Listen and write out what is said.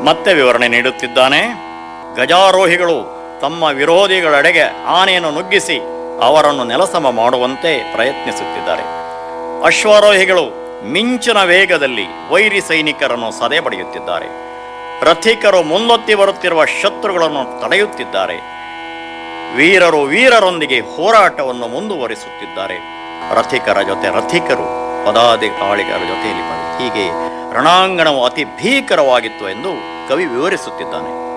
ಮತ್ತೆ ವಿವರಣೆ ನೀಡುತ್ತಿದ್ದಾನೆ ಗಜಾರೋಹಿಗಳು ತಮ್ಮ ವಿರೋಧಿಗಳೆಡೆಗೆ ಆನೆಯನ್ನು ನುಗ್ಗಿಸಿ ಅವರನ್ನು ನೆಲಸಮ ಮಾಡುವಂತೆ ಪ್ರಯತ್ನಿಸುತ್ತಿದ್ದಾರೆ ಅಶ್ವಾರೋಹಿಗಳು ಮಿಂಚಿನ ವೇಗದಲ್ಲಿ ವೈರಿ ಸೈನಿಕರನ್ನು ಸದೆ ಬಡಿಯುತ್ತಿದ್ದಾರೆ ರಥಿಕರು ಮುಂದೊತ್ತಿ ಬರುತ್ತಿರುವ ಶತ್ರುಗಳನ್ನು ತಡೆಯುತ್ತಿದ್ದಾರೆ ವೀರರು ವೀರರೊಂದಿಗೆ ಹೋರಾಟವನ್ನು ಮುಂದುವರಿಸುತ್ತಿದ್ದಾರೆ ರಥಿಕರ ಜೊತೆ ರಥಿಕರು ಪದಾಧಿಕಾರಿಗಳ ಜೊತೆಯಲ್ಲಿ ಬಂದು ಹೀಗೆ ರಣಾಂಗಣವು ಅತಿ ಭೀಕರವಾಗಿತ್ತು ಎಂದು ಕವಿ ವಿವರಿಸುತ್ತಿದ್ದಾನೆ